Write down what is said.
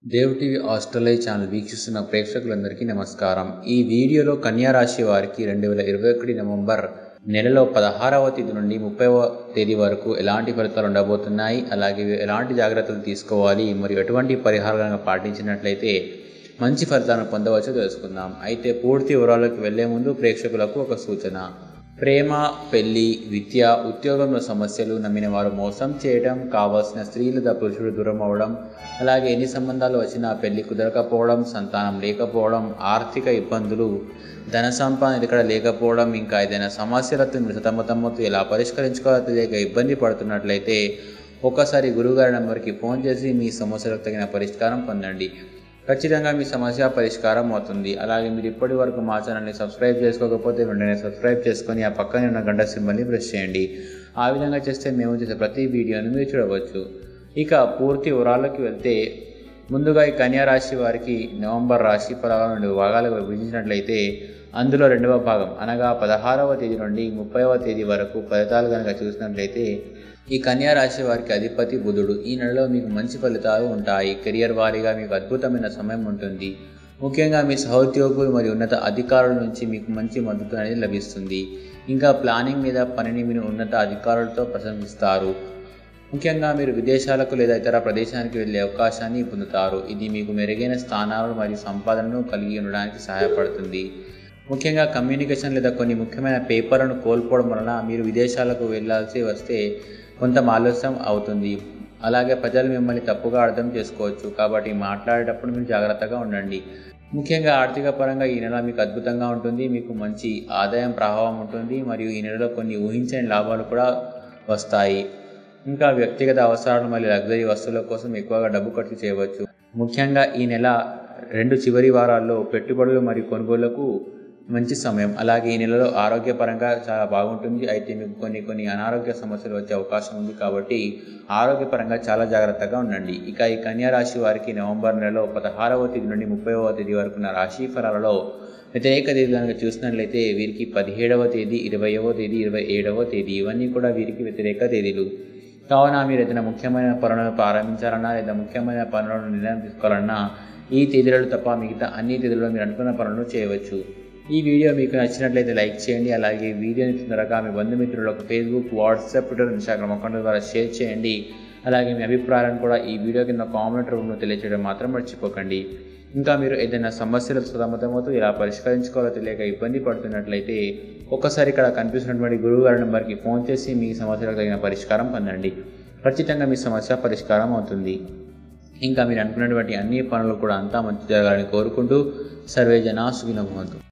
Dev TV Australia channel వీక్షిస్తున్న ప్రేక్షకులందరికీ నమస్కారం ఈ వీడియోలో కన్యా రాశి వారికి రెండు వేల ఇరవై ఒకటి నవంబర్ నెలలో పదహారవ తేదీ నుండి ముప్పైవ తేదీ వరకు ఎలాంటి ఫలితాలు ఉండబోతున్నాయి అలాగే ఎలాంటి జాగ్రత్తలు తీసుకోవాలి మరియు ఎటువంటి పరిహారాలను పాటించినట్లయితే మంచి ఫలితాలను పొందవచ్చో తెలుసుకుందాం అయితే పూర్తి వివరాలకు వెళ్లే ముందు ప్రేక్షకులకు ఒక సూచన ప్రేమ పెళ్లి విద్య ఉద్యోగంలో సమస్యలు నమ్మిన వారు మోసం చేయడం కావాల్సిన స్త్రీ లేదా పురుషుడు దూరం అవడం అలాగే ఎన్ని సంబంధాలు వచ్చినా పెళ్లి కుదరకపోవడం సంతానం లేకపోవడం ఆర్థిక ఇబ్బందులు ధన సంపాదన ఇక్కడ లేకపోవడం ఇంకా ఏదైనా సమస్యలతో మీరు సతమతమ్మతో ఎలా పరిష్కరించుకోవాలో తెలియక ఇబ్బంది పడుతున్నట్లయితే ఒక్కసారి గురువుగారి నెంబర్కి ఫోన్ చేసి మీ సమస్యలకు తగిన పరిష్కారం పొందండి ఖచ్చితంగా మీ సమస్య పరిష్కారం అవుతుంది అలాగే మీరు ఇప్పటి వరకు మా ఛానల్ని సబ్స్క్రైబ్ చేసుకోకపోతే వెంటనే సబ్స్క్రైబ్ చేసుకొని ఆ పక్కనే ఉన్న గంట సింబల్ని ప్రెస్ చేయండి ఆ విధంగా చేస్తే మేము చేసే ప్రతి వీడియోని మీరు చూడవచ్చు ఇక పూర్తి వివరాల్లోకి వెళ్తే ముందుగా ఈ కన్యా రాశి వారికి నవంబర్ రాశి ఫలాల నుండి భాగాలుగా విభజించినట్లయితే అందులో రెండవ భాగం అనగా పదహారవ తేదీ నుండి ముప్పైవ తేదీ వరకు ఫలితాలు కనుక చూసినట్లయితే ఈ కన్యా రాశి వారికి అధిపతి బుధుడు ఈ నెలలో మీకు మంచి ఫలితాలు ఉంటాయి కెరియర్ వారీగా మీకు అద్భుతమైన సమయం ఉంటుంది ముఖ్యంగా మీ సహోద్యోగులు మరియు ఉన్నత అధికారుల నుంచి మీకు మంచి మద్దతు అనేది లభిస్తుంది ఇంకా ప్లానింగ్ మీద పనిని మీరు ఉన్నత అధికారులతో ప్రశంసిస్తారు ముఖ్యంగా మీరు విదేశాలకు లేదా ఇతర ప్రదేశానికి వెళ్ళే అవకాశాన్ని పొందుతారు ఇది మీకు మెరుగైన స్థానాలు మరియు సంపాదనను కలిగి ఉండడానికి సహాయపడుతుంది ముఖ్యంగా కమ్యూనికేషన్ లేదా కొన్ని ముఖ్యమైన పేపర్లను కోల్పోవడం వలన మీరు విదేశాలకు వెళ్ళాల్సి వస్తే కొంత ఆలస్యం అవుతుంది అలాగే ప్రజలు మిమ్మల్ని తప్పుగా అర్థం చేసుకోవచ్చు కాబట్టి మాట్లాడేటప్పుడు మీరు జాగ్రత్తగా ఉండండి ముఖ్యంగా ఆర్థిక పరంగా ఈ నెల మీకు అద్భుతంగా ఉంటుంది మీకు మంచి ఆదాయం ప్రభావం ఉంటుంది మరియు ఈ నెలలో కొన్ని ఊహించని లాభాలు కూడా వస్తాయి ఇంకా వ్యక్తిగత అవసరాలు మరియు లగ్జరీ వస్తువుల కోసం ఎక్కువగా డబ్బు ఖర్చు చేయవచ్చు ముఖ్యంగా ఈ నెల రెండు చివరి వారాల్లో పెట్టుబడులు మరియు కొనుగోళ్లకు మంచి సమయం అలాగే ఈ నెలలో ఆరోగ్యపరంగా చాలా బాగుంటుంది అయితే మీకు కొన్ని కొన్ని అనారోగ్య సమస్యలు వచ్చే అవకాశం ఉంది కాబట్టి ఆరోగ్యపరంగా చాలా జాగ్రత్తగా ఉండండి ఇక ఈ కన్యా రాశి వారికి నవంబర్ నెలలో పదహారవ తేదీ నుండి ముప్పైవ తేదీ వరకు ఉన్న రాశి ఫలాలలో వ్యతిరేక తేదీ కనుక చూసినట్లయితే వీరికి పదిహేడవ తేదీ ఇరవైవ తేదీ ఇరవై ఏడవ తేదీ ఇవన్నీ కూడా వీరికి వ్యతిరేక తేదీలు కావున మీరు ఏదైనా ముఖ్యమైన పనులను ప్రారంభించాలన్నా లేదా ముఖ్యమైన పనులను నిర్ణయం తీసుకోవాలన్నా ఈ తేదీలలో తప్ప మిగతా అన్ని తేదీలలో మీరు అనుకున్న పనులను చేయవచ్చు ఈ వీడియో మీకు నచ్చినట్లయితే లైక్ చేయండి అలాగే వీడియోని తొందరగా మీ బంధుమిత్రులకు Facebook WhatsApp Twitter Instagram account ద్వారా షేర్ చేయండి అలాగే మీ అభిప్రాయాలను కూడా ఈ వీడియో కింద కామెంట్ రూమ్లో తెలియచేయడం మాత్రం మర్చిపోకండి ఇంకా మీరు ఏదైనా సమస్యలకు సతమతమవుతూ ఇలా పరిష్కరించుకోవాలో తెలియక ఇబ్బంది పడుతున్నట్లయితే ఒక్కసారి ఇక్కడ కనిపిస్తున్నటువంటి గురువు గారి నెంబర్కి ఫోన్ చేసి మీ సమస్యలకు తగిన పరిష్కారం పొందండి ఖచ్చితంగా మీ సమస్య పరిష్కారం అవుతుంది ఇంకా మీరు అనుకున్నటువంటి అన్ని పనులు కూడా అంతా మంచి జరగాలని కోరుకుంటూ సర్వే జనా సుఖినభవంతు